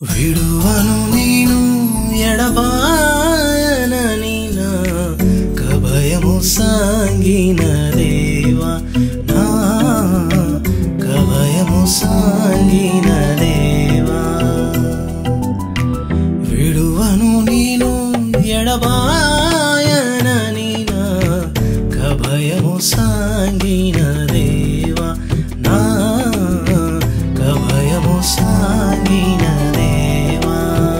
విడువను నేను ఎడబాయనని నా కభయము సాంగిన దేవా నా కభయము సాంగిన దేవా విడువను నేను ఎడబాయనని నా కభయము సాంగిన దేవా నా కభయము సాంగిన దేవా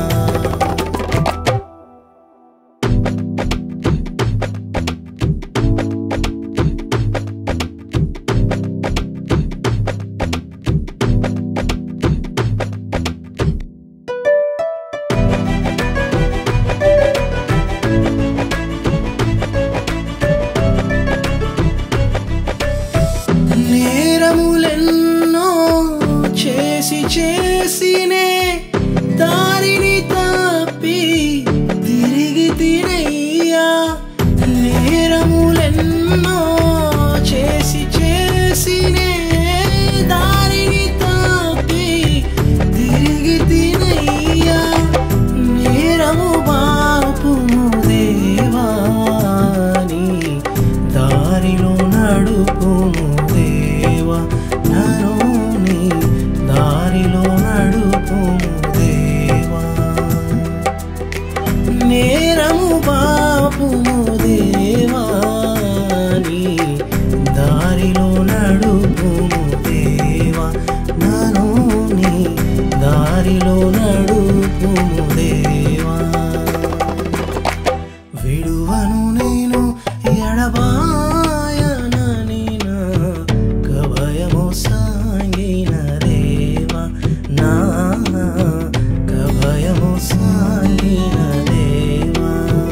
నేరములెన్నో చేసి చేసినే దారిని తప్పి తిరిగి తినయ్యా నేరములెన్నో చేసి చేసినే దారిని తప్పి తిరిగి తినయ్యా నేరము బాపుము దేవాని దారిలో నడుపుము దేవా నను నీ దారిలో నడుపుము దేవా నేరము బాపుము దేవాని దారిలో నడుపుము దేవా నను నీ దారిలో నడుపుము దేవా విడువను నేను ఎడబాయనని నా కభయము సాగిన దేవా నా కభయము సాగిన దేవా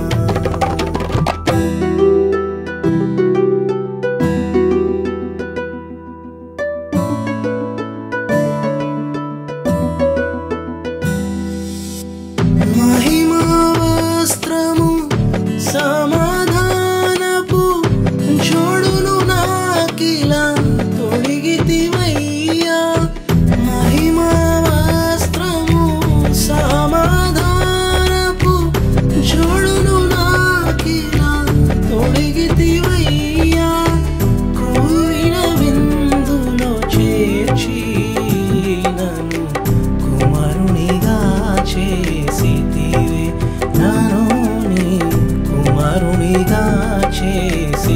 మహిమా వస్త్రము సమాధానపు జోడును నాకిలా తొడిగితివయ్యా మహిమా వస్త్రము సమాధానపు జోడును నాకిలా తొడిగితివయ్యా క్రూవిన విందులో చేర్చి నన్ను కుమారునిగా చేసితివే నన్ను నీ కుమారునిగా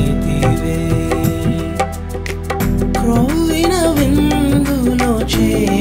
చేసితివే క్రొవ్విన విందులో చే